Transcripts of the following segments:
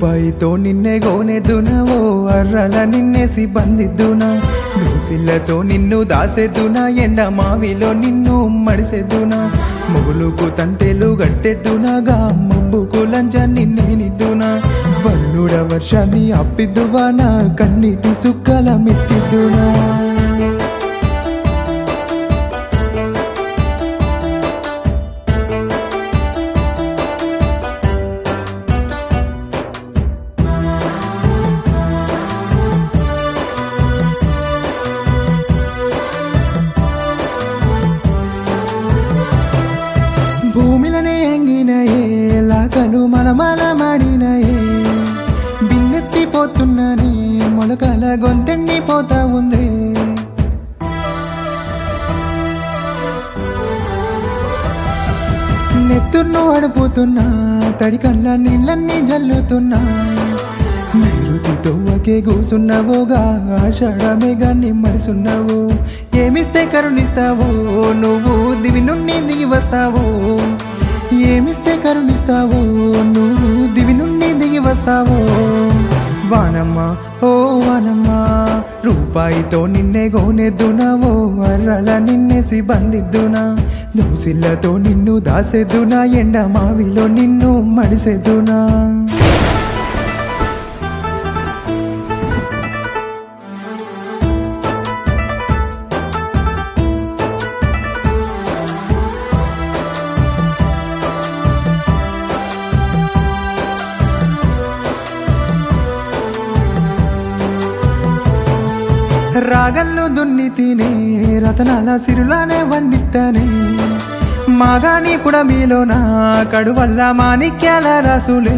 రూపాయితో నిన్నే గోనెద్దునా ఓ అర్రల నిన్నేసి బందిద్దునా దోసిళ్ళతో నిన్ను దాసెద్దునా ఎండ మావిలో నిన్ను మడిసెద్దునా మొగులుకు తంటెలు గట్టెద్దునాగా మబ్బుకు లంచాన్ని నేనిద్దునా వల్లుడ వర్షాన్ని అప్పిద్దువానా కన్నీటి సుక్కల మెత్తిద్దునా భూమిలనే ఎంగినయే లాకలు మలమల మాడినయే బిన్నెత్తిపోతున్నానే మొలకల గొంతెండిపోతా ఉంది నెత్తుర్ను అడుపుతున్నా తడి కళ్ళ నీళ్ళన్నీ జల్లుతున్నా నైరుతి తొవ్వకే కూసున్నావుగా ఆషాఢమే గాన్ని మరిసున్నావు ఏమిస్తే కరుణిస్తావో నువ్వు దివి నుండి దిగి వస్తావు ఏమిస్తే కరుణిస్తావో నువ్వు దివి నుండి దిగి వస్తావు వానమ్మ ఓ వానమ్మ రూపాయితో నిన్నే గోనెద్దునావో అర్రల నిన్నేసి బందిద్దునా దోసిళ్ళతో నిన్ను దాసెద్దునా ఎండ మావిలో నిన్ను మడిసెద్దునా రాగల్లు దున్ని తినే రతనాల సిరులానే వండిత్తనే మాగాని పుడమిలోన కడువల్ల మాణిక్యాల రసులే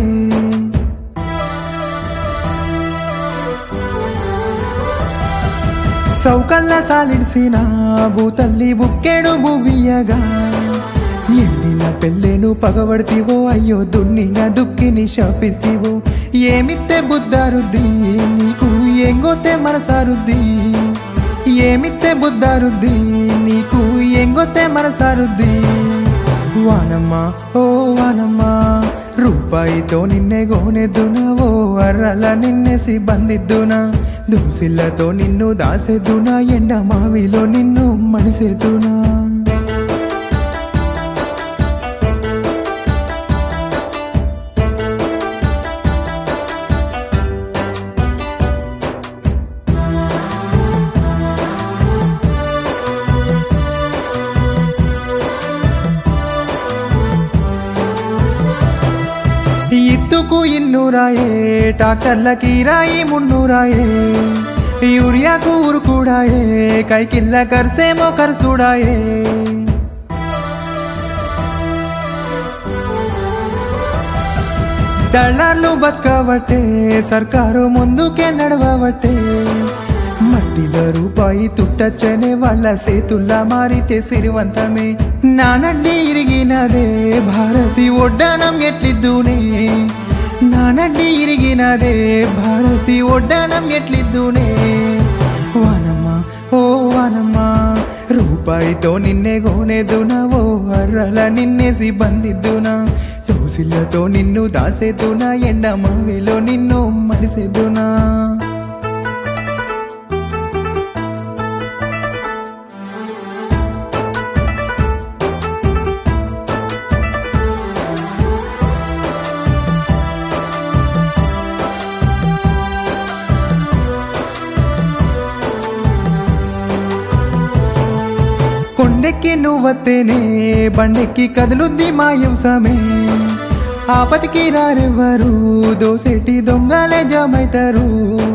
సౌకల్ల సాలిడిసిన భూతల్లి బుక్కేడు భూవియగా ఎండిన పెళ్ళేను పగబడితివో అయ్యో దున్నిన దుక్కిని శపిస్తివో ఏమిత్తే బుద్ధారుద్ది నీకు ఎంగొతే మనసారుద్ది ఏమిత్తే బుద్ధారుద్ది నీకు ఎంగొతే మనసారుద్ది వానమ్మ ఓ వానమ్మ రూపాయితో నిన్నే గోనెద్దునా ఓ అర్రల నిన్నేసి బందిద్దునా దోసిళ్ళతో నిన్ను దాసెద్దునా ఎండ మావిలో నిన్ను మడిసెద్దునా ఇత్తుకు ఇన్నూరాయే టాక్టర్లకి రాయి మున్నూరాయే యూరియాకు ఉరుకుడాయే కైకిల్ల కర్సేమో కర్సుడాయే దళార్లు బతకబట్టే సర్కారు ముందుకే నడవబట్టే మట్టిలో రూపాయి తుట్టచ్చనే వాళ్ళ సేతుల్లా మారితే సిరివంతమే నానడ్డి ఇరిగినదే భారతి ఒడ్డానం ఎట్లిద్దునే నానడ్డి ఇరిగినదే భారతి ఒడ్డానం ఎట్లిద్దునే వానమ్మ ఓ వానమ్మ రూపాయితో నిన్నే గోనెదునా ఓ అర్రల నిన్నేసి బందిద్దునా దోసిళ్ళతో నిన్ను దాసేదునా ఎండ మావిలో నిన్ను మడిసేదునా కొండెక్కి నువ్వత్తేనే బండెక్కి కదులుద్ది మాయుసమే ఆపతికి రారెవ్వరు దోసెట్టి దొంగలే జమైతారు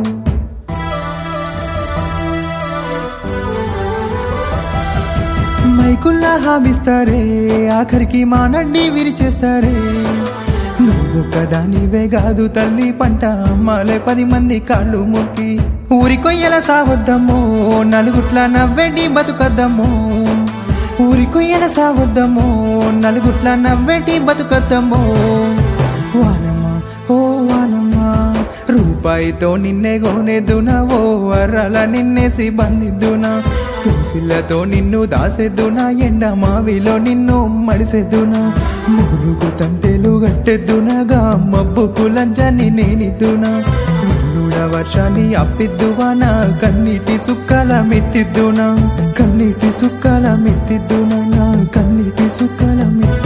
మైకుల్లా హామిస్తారే ఆఖరికి మానడ్డి విరిచేస్తారే నువ్వు కదా నీవే కాదు తల్లి పంట అమ్మాలే పది మంది కాళ్ళు మొక్కి ఊరి కొయ్యల సావద్దమ్మో నలుగుట్ల నవ్వెడ్డి బతుకద్దమ్మో ఊరి కొయ్యల సావద్దమ్మో నలుగుట్ల నవ్వెడ్డి బతుకద్దమ్మో వానమ్మ ఓ వానమ్మ రూపాయితో నిన్నే గోనెద్దునా ఓ అర్రల నిన్నేసి బందిద్దునా తులసిలతో నిన్ను దాసెద్దునా ఎండ మావిలో నిన్ను మడిసెద్దునా ములుగు తంతెలు గట్టెద్దునగా మబ్బుకు లంచాన్ని నేనిద్దునా నిన్నుడ వర్షాన్ని అప్పిద్దువానా కన్నీటి సుక్కల మెత్తిద్దునా కన్నీటి సుక్కల మెత్తిద్దునా నా కన్నీటి సుక్కల మెత్తి